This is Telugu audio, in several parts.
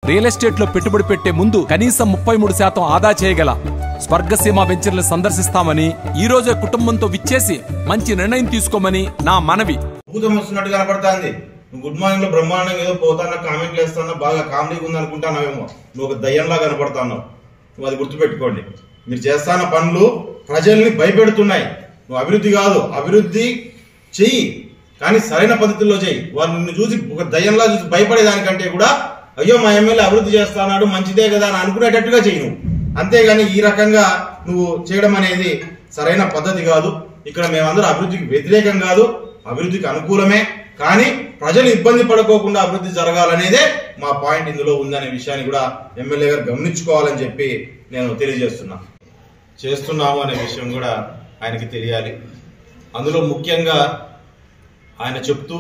రియల్ ఎస్టేట్ లో పెట్టుబడి పెట్టే ముందు కనీసం ముప్పై మూడు శాతం ఆదా చేయగల స్వర్గసీమ వెంచర్లు సందర్శిస్తామని ఈ రోజే కుటుంబంతో విచ్చేసి మంచి నిర్ణయం తీసుకోమని నా మనవి భూతం వస్తున్నట్టు కనపడుతుంది నువ్వు గుడ్ మార్నింగ్ లో బ్రహ్మాండంగా ఏదో పోతానా కామెంట్లు వేస్తానా బాగా కామెడీగా ఉంది అనుకుంటానావేమో నువ్వు ఒక దయ్యంలా కనపడుతున్నావు నువ్వు అది గుర్తుపెట్టుకోండి మీరు చేస్తాన పనులు ప్రజల్ని భయపెడుతున్నాయి నువ్వు అభివృద్ధి కాదు అభివృద్ధి చెయ్యి కానీ సరైన పద్ధతిలో చెయ్యి వాళ్ళు నిన్ను చూసి ఒక దయ్యంలా చూసి భయపడేదానికంటే కూడా అయ్యో మా ఎమ్మెల్యే అభివృద్ధి చేస్తాడు మంచిదే కదా అని అనుకునేటట్టుగా చెయ్యి నువ్వు అంతేగాని ఈ రకంగా నువ్వు చేయడం అనేది సరైన పద్ధతి కాదు ఇక్కడ మేమందరం అభివృద్ధికి వ్యతిరేకం కాదు అభివృద్ధికి అనుకూలమే కానీ ప్రజలు ఇబ్బంది పడుకోకుండా అభివృద్ధి జరగాలనేదే మా పాయింట్ ఇందులో ఉందనే విషయాన్ని కూడా ఎమ్మెల్యే గారు గమనించుకోవాలని చెప్పి నేను తెలియజేస్తున్నా చేస్తున్నాము అనే విషయం కూడా ఆయనకి తెలియాలి అందులో ముఖ్యంగా ఆయన చెప్తూ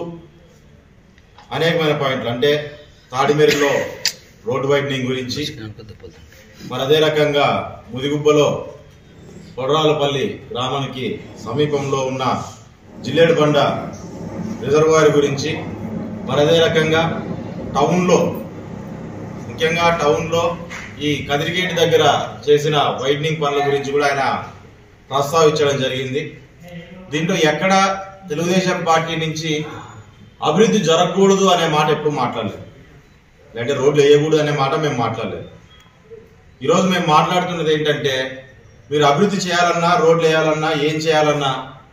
అనేకమైన పాయింట్లు అంటే తాడిమెరులో రోడ్డు వైడనింగ్ గురించి మరి అదే రకంగా ముదిగుబ్బలో కొడరాలపల్లి గ్రామానికి సమీపంలో ఉన్న జిల్లేడుబండ రిజర్వాయర్ గురించి మరి అదే రకంగా టౌన్లో ముఖ్యంగా టౌన్లో ఈ కదిరిగేట్ దగ్గర చేసిన వైడనింగ్ పనుల గురించి కూడా ఆయన ప్రస్తావించడం జరిగింది దీంట్లో ఎక్కడ తెలుగుదేశం పార్టీ నుంచి అభివృద్ధి జరగకూడదు అనే మాట ఎప్పుడు మాట్లాడలేదు లేదంటే రోడ్లు వేయకూడదు అనే మాట మేము మాట్లాడలేదు ఈరోజు మేము మాట్లాడుతున్నది ఏంటంటే మీరు అభివృద్ధి చేయాలన్నా రోడ్లు వేయాలన్నా ఏం చేయాలన్నా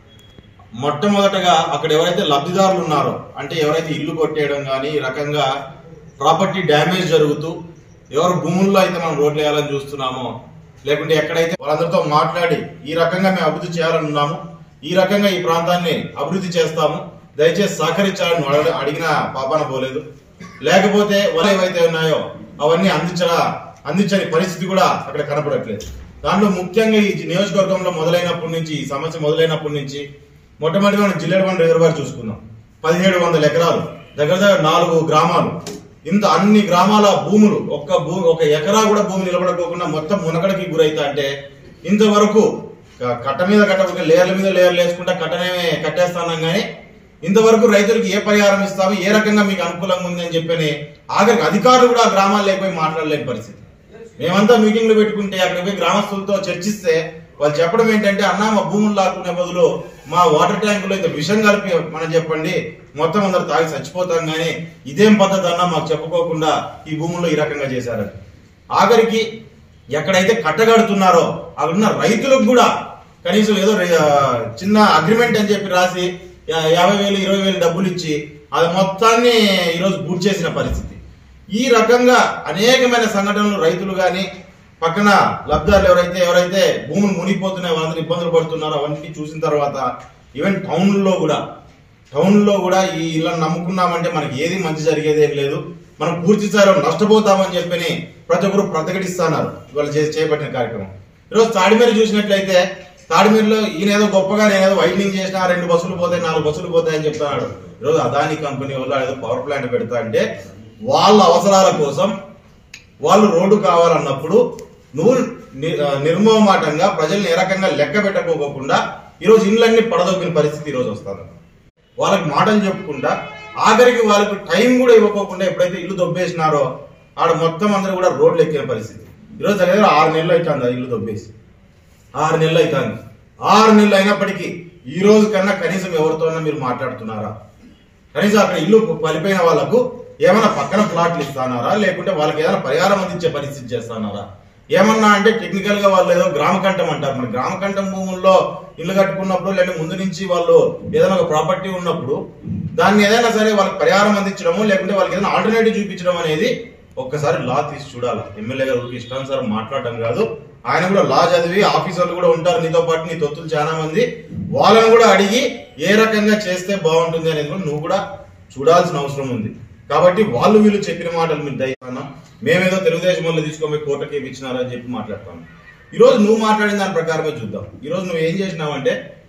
మొట్టమొదటగా అక్కడ ఎవరైతే లబ్ధిదారులు ఉన్నారో అంటే ఎవరైతే ఇల్లు కొట్టేయడం కానీ ఈ రకంగా ప్రాపర్టీ డ్యామేజ్ జరుగుతూ ఎవరు భూముల్లో అయితే మనం రోడ్లు వేయాలని చూస్తున్నామో లేకుంటే ఎక్కడైతే వాళ్ళందరితో మాట్లాడి ఈ రకంగా మేము అభివృద్ధి చేయాలని ఉన్నాము ఈ రకంగా ఈ ప్రాంతాన్ని అభివృద్ధి చేస్తాము దయచేసి సహకరించాలని నువ్వు అడగ- అడిగిన పాపాన పోలేదు లేకపోతే వాళ్ళు ఏవైతే ఉన్నాయో అవన్నీ అందించడా అందించని పరిస్థితి కూడా అక్కడ కనపడట్లేదు దాంట్లో ముఖ్యంగా ఈ నియోజకవర్గంలో మొదలైనప్పటి నుంచి ఈ సమస్య మొదలైనప్పటి నుంచి మొట్టమొదటిగా మనం జిల్లేడవన్ రిజర్వాయర్ చూసుకుందాం పదిహేడు వందల ఎకరాలు దగ్గర దగ్గర నాలుగు గ్రామాలు ఇంత అన్ని గ్రామాల భూములు ఒక్క భూ ఒక ఎకరా కూడా భూమి నిలబడకోకుండా మొత్తం మునకడికి గురైతా అంటే ఇంతవరకు క- కట్ట మీద కట్ట ఒక లేయర్ల మీద లేయర్లు వేసుకుంటా కట్టనే కట్టేస్తున్నాం కానీ ఇంతవరకు రైతులకు ఏ పరిహారం ఇస్తాము ఏ రకంగా మీకు అనుకూలంగా ఉంది అని చెప్పని ఆఖరికి అధికారులు కూడా ఆ గ్రామాలు లేకపోయి మాట్లాడలేని పరిస్థితి మేమంతా మీటింగ్లు పెట్టుకుంటే అక్కడ పోయి గ్రామస్తులతో చర్చిస్తే వాళ్ళు చెప్పడం ఏంటంటే అన్న మా భూములు లాక్కునే బదులు మా వాటర్ ట్యాంకులో ఇంత విషం కలిపి మనం చెప్పండి మొత్తం అందరు తాగి చచ్చిపోతాం కానీ ఇదేం పద్ధతి అన్న మాకు చెప్పుకోకుండా ఈ భూముల్లో ఈ రకంగా చేశారని ఆఖరికి ఎక్కడైతే కట్టగడుతున్నారో అక్కడున్న రైతులకు కూడా కనీసం ఏదో రే- ఆ, చిన్న అగ్రిమెంట్ అని చెప్పి రాసి యా- యాభై వేలు ఇరవై వేలు డబ్బులు ఇచ్చి అది మొత్తాన్ని ఈరోజు బూట్ చేసిన పరిస్థితి ఈ రకంగా అనేకమైన సంఘటనలు రైతులు కానీ పక్కన లబ్ధాలు ఎవరైతే ఎవరైతే భూములు మునిగిపోతున్నాయో వాళ్ళందరూ ఇబ్బందులు పడుతున్నారో అవన్నీ చూసిన తర్వాత ఈవెన్ టౌన్లో కూడా టౌన్లో కూడా ఈ ఇళ్ళని నమ్ముకున్నామంటే మనకి ఏది మంచి జరిగేది ఏం లేదు మనం పూర్తి స్థాయిలో నష్టపోతామని చెప్పని ప్రతి ఒక్కరు ప్రతిఘటిస్తున్నారు వాళ్ళు చేసి చేపట్టిన కార్యక్రమం ఈరోజు తాడిమేర చూసినట్లయితే తాడిమేరలో ఈయన ఏదో గొప్పగా నేను ఏదో వైండింగ్ చేసిన రెండు బస్సులు పోతాయి నాలుగు బస్సులు పోతాయని చెప్తున్నాడు ఈరోజు అదాని కంపెనీ వాళ్ళు ఏదో పవర్ ప్లాంట్ పెడతా అంటే వాళ్ళ అవసరాల కోసం వాళ్ళు రోడ్డు కావాలన్నప్పుడు నువ్వు ని- ఆ, నిర్మోహమాటంగా ప్రజల్ని ఏ రకంగా లెక్క పెట్టకోకుండా ఈరోజు ఇళ్ళన్నీ పడదొక్కిన పరిస్థితి ఈరోజు వస్తుంది వాళ్ళకి మాటలు చెప్పుకుంటా ఆఖరికి వాళ్ళకి టైం కూడా ఇవ్వకోకుండా ఎప్పుడైతే ఇల్లు దొబ్బేసినారో ఆడ మొత్తం అందరూ కూడా రోడ్లు ఎక్కిన పరిస్థితి ఈరోజు దగ్గర ఆరు నెలలు అవుతుంది ఆ ఇల్లు దొబ్బేసి ఆరు నెలలు అవుతుంది ఆరు నెలలు అయినప్పటికీ ఈ రోజు కన్నా కనీసం ఎవరితోనన్నా మీరు మాట్లాడుతున్నారా కనీసం అక్కడ ఇల్లు పలిపోయిన వాళ్ళకు ఏమైనా పక్కన ప్లాట్లు ఇస్తానారా లేకుంటే వాళ్ళకి ఏదైనా పరిహారం అందించే పరిస్థితి చేస్తానారా ఏమన్నా అంటే టెక్నికల్ గా వాళ్ళు ఏదో గ్రామకంఠం అంటారు మన గ్రామకంఠం భూముల్లో ఇల్లు కట్టుకున్నప్పుడు లేదా ముందు నుంచి వాళ్ళు ఏదైనా ఒక ప్రాపర్టీ ఉన్నప్పుడు దాన్ని ఏదైనా సరే వాళ్ళకి పరిహారం అందించడము లేకుంటే వాళ్ళకి ఏదైనా ఆల్టర్నేటివ్ చూపించడం అనేది ఒక్కసారి లా తీసి చూడాలి ఎమ్మెల్యే గారు ఊరికే ఇష్టానుసారం మాట్లాడడం కాదు ఆయన కూడా లా చదివి ఆఫీసర్లు కూడా ఉంటారు నీతో పాటు నీ తొత్తులు చాలా మంది వాళ్ళని కూడా అడిగి ఏ రకంగా చేస్తే బాగుంటుంది అనేది కూడా నువ్వు కూడా చూడాల్సిన అవసరం ఉంది కాబట్టి వాళ్ళు వీళ్ళు చెప్పిన మాటలు మీరు దయచేస్తున్నా మేమేదో తెలుగుదేశం వాళ్ళు తీసుకొని కోటకి ఇచ్చినారని చెప్పి మాట్లాడతాను ఈ రోజు నువ్వు మాట్లాడిన దాని ప్రకారమే చూద్దాం ఈ రోజు నువ్వు ఏం చేసినావంటే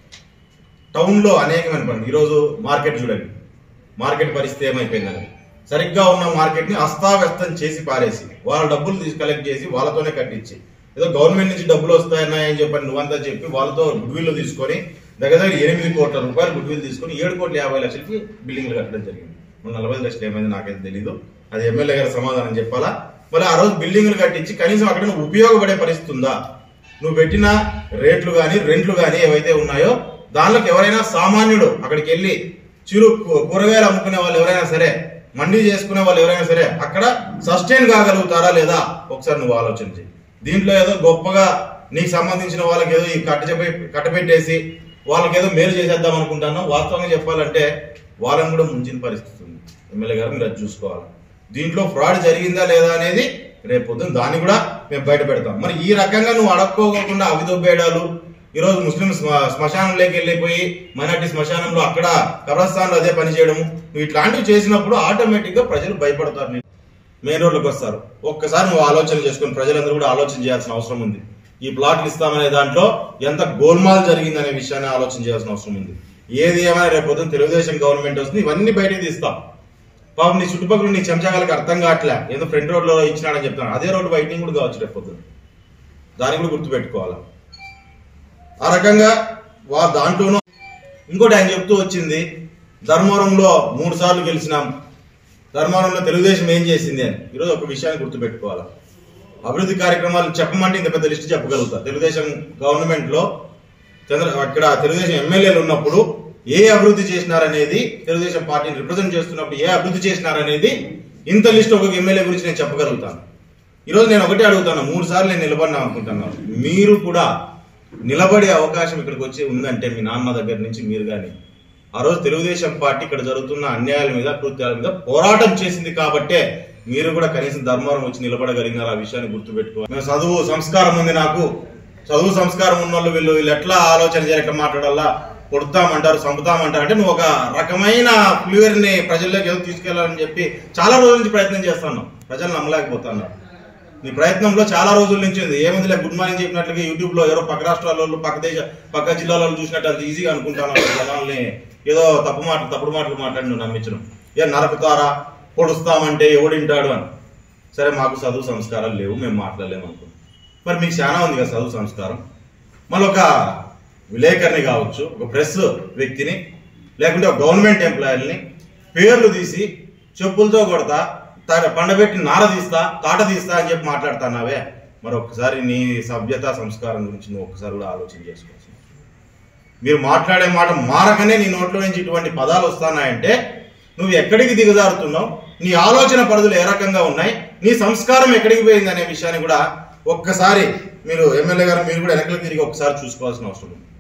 టౌన్ లో అనేకమైన పనులు ఈరోజు మార్కెట్ చూడండి మార్కెట్ పరిస్థితి ఏమైపోయిందని సరిగ్గా ఉన్న మార్కెట్ ని అస్తావ్యస్తం చేసి పారేసి వాళ్ళ డబ్బులు తీసి కలెక్ట్ చేసి వాళ్ళతోనే కట్టించి ఏదో గవర్నమెంట్ నుంచి డబ్బులు వస్తాయన్నాయని చెప్పని నువ్వంతా చెప్పి వాళ్ళతో గుడ్విల్ తీసుకొని దగ్గర దగ్గర ఎనిమిది కోట్ల రూపాయలు గుడ్విల్ తీసుకొని ఏడు కోట్ల యాభై లక్షలకి బిల్డింగ్లు కట్టడం జరిగింది మన నలభై లక్షలు ఏమైంది నాకైతే తెలియదు అది ఎమ్మెల్యే గారి సమాధానం చెప్పాలా మళ్ళీ ఆ రోజు బిల్డింగ్లు కట్టించి కనీసం అక్కడ నువ్వు ఉపయోగపడే పరిస్థితి ఉందా నువ్వు పెట్టిన రేట్లు కానీ రెంట్లు కానీ ఏవైతే ఉన్నాయో దానిలోకి ఎవరైనా సామాన్యుడు అక్కడికి వెళ్ళి చిరు కూ- కూరగాయలు అమ్ముకునే వాళ్ళు ఎవరైనా సరే మండీ చేసుకునే వాళ్ళు ఎవరైనా సరే అక్కడ సస్టైన్ కాగలుగుతారా లేదా ఒకసారి నువ్వు ఆలోచించి దీంట్లో ఏదో గొప్పగా నీకు సంబంధించిన వాళ్ళకి ఏదో ఈ కట్టచెప్పి కట్టబెట్టేసి వాళ్ళకి ఏదో మేలు చేసేద్దాం అనుకుంటాను వాస్తవంగా చెప్పాలంటే వాళ్ళని కూడా ముంచిన పరిస్థితి ఉంది ఎమ్మెల్యే గారు మీరు అది చూసుకోవాలి దీంట్లో ఫ్రాడ్ జరిగిందా లేదా అనేది రేపు పొద్దున్న దాన్ని కూడా మేము బయట పెడతాం మరి ఈ రకంగా నువ్వు అడక్కోకుండా అవిదొబ్బేయడాలు ఈరోజు ముస్లిం శ్మ- శ్మశానంలోకి వెళ్ళిపోయి మైనార్టీ శ్మశానంలో అక్కడ కబ్రస్థాన్లో అదే పని చేయడము నువ్వు ఇట్లాంటివి చేసినప్పుడు ఆటోమేటిక్ గా ప్రజలు భయపడతారు నీకు. మెయిన్ రోడ్లకు వస్తారు ఒక్కసారి నువ్వు ఆలోచన చేసుకుని ప్రజలందరూ కూడా ఆలోచన చేయాల్సిన అవసరం ఉంది ఈ ప్లాట్లు ఇస్తామనే దాంట్లో ఎంత గోల్మాల్ జరిగిందనే విషయాన్ని ఆలోచన చేయాల్సిన అవసరం ఉంది ఏది ఏమైనా రేపు పొద్దున్న తెలుగుదేశం గవర్నమెంట్ వస్తుంది ఇవన్నీ బయటకు తీస్తాం పాపం నీ చుట్టుపక్కల నీ చెంచాగాలకు అర్థం కావట్లే ఏదో ఫ్రంట్ రోడ్ లో ఇచ్చినాడని చెప్తాను అదే రోడ్డు బయటింగ్ కూడా కావచ్చు రేపు పొద్దున్న దాన్ని కూడా గుర్తుపెట్టుకోవాలి ఆ రకంగా వా దాంట్లోనూ ఇంకోటి ఆయన చెప్తూ వచ్చింది ధర్మవరంలో మూడు సార్లు గెలిచినాం ధర్మవరంలో తెలుగుదేశం ఏం చేసింది అని ఈరోజు ఒక విషయాన్ని గుర్తుపెట్టుకోవాలి అభివృద్ధి కార్యక్రమాలు చెప్పమంటే ఇంత పెద్ద లిస్టు చెప్పగలుగుతా తెలుగుదేశం గవర్నమెంట్ లో చంద్ర అక్కడ తెలుగుదేశం ఎమ్మెల్యేలు ఉన్నప్పుడు ఏ అభివృద్ధి చేసినారనేది తెలుగుదేశం పార్టీని రిప్రజెంట్ చేస్తున్నప్పుడు ఏ అభివృద్ధి చేసినారనేది ఇంత లిస్ట్ ఒక ఎమ్మెల్యే గురించి నేను చెప్పగలుగుతాను ఈరోజు నేను ఒకటే అడుగుతాను మూడు సార్లు నేను నిలబడినా అనుకుంటున్నాను మీరు కూడా నిలబడే అవకాశం ఇక్కడికి వచ్చి ఉందంటే మీ నాన్న దగ్గర నుంచి మీరు కానీ ఆ రోజు తెలుగుదేశం పార్టీ ఇక్కడ జరుగుతున్న అన్యాయాల మీద కృత్యాల మీద పోరాటం చేసింది కాబట్టే మీరు కూడా కనీసం ధర్మవరం వచ్చి నిలబడగలిగినారు ఆ విషయాన్ని గుర్తుపెట్టుకోవాలి మేము చదువు సంస్కారం ఉంది నాకు చదువు సంస్కారం ఉన్న వాళ్ళు వీళ్ళు వీళ్ళు ఎట్లా ఆలోచన చేయాలి ఎట్లా మాట్లాడాలా కొడతామంటారు చంపుతామంటారు అంటే నువ్వు ఒక రకమైన ఫ్లూయర్ ని ప్రజల్లోకి ఏదో తీసుకెళ్లాలని చెప్పి చాలా రోజుల నుంచి ప్రయత్నం చేస్తాను ప్రజలు నమ్మలేకపోతున్నారు నీ ప్రయత్నంలో చాలా రోజుల నుంచి ఉంది ఏముందిలే గుడ్ మార్నింగ్ చెప్పినట్లుగా యూట్యూబ్ లో ఎవరో పక్క రాష్ట్రాల వాళ్ళు పక్క దేశ పక్క జిల్లాల వాళ్ళు చూసినట్టు అంత ఈజీగా అనుకుంటాను జనాల్ని ఏదో తప్పు మాటలు తప్పుడు మాటలు మాట్లాడి నువ్వు నమ్మించడం ఏ నరకుతారా పొడుస్తామంటే ఎవడింటాడు అని సరే మాకు చదువు సంస్కారాలు లేవు మేము మాట్లాడలేము అనుకున్నాం మరి మీకు చాలా ఉంది కదా చదువు సంస్కారం మళ్ళీ ఒక విలేకరిని కావచ్చు ఒక ప్రెస్ వ్యక్తిని లేకుంటే ఒక గవర్నమెంట్ ఎంప్లాయీని పేర్లు తీసి చెప్పులతో కొడతా తా- పండబెట్టి నార తీస్తా తాట తీస్తా అని చెప్పి మాట్లాడుతున్నావే మరి ఒక్కసారి నీ సభ్యత సంస్కారం గురించి నువ్వు ఒక్కసారి కూడా ఆలోచన చేసుకోవచ్చు మీరు మాట్లాడే మాట మారకనే నీ నోట్లో నుంచి ఇటువంటి పదాలు వస్తున్నాయంటే నువ్వు ఎక్కడికి దిగజారుతున్నావు నీ ఆలోచన పరిధులు ఏ రకంగా ఉన్నాయి నీ సంస్కారం ఎక్కడికి పోయింది అనే విషయాన్ని కూడా ఒక్కసారి మీరు ఎమ్మెల్యే గారు మీరు కూడా వెనకలు తిరిగి ఒకసారి చూసుకోవాల్సిన అవసరం ఉంది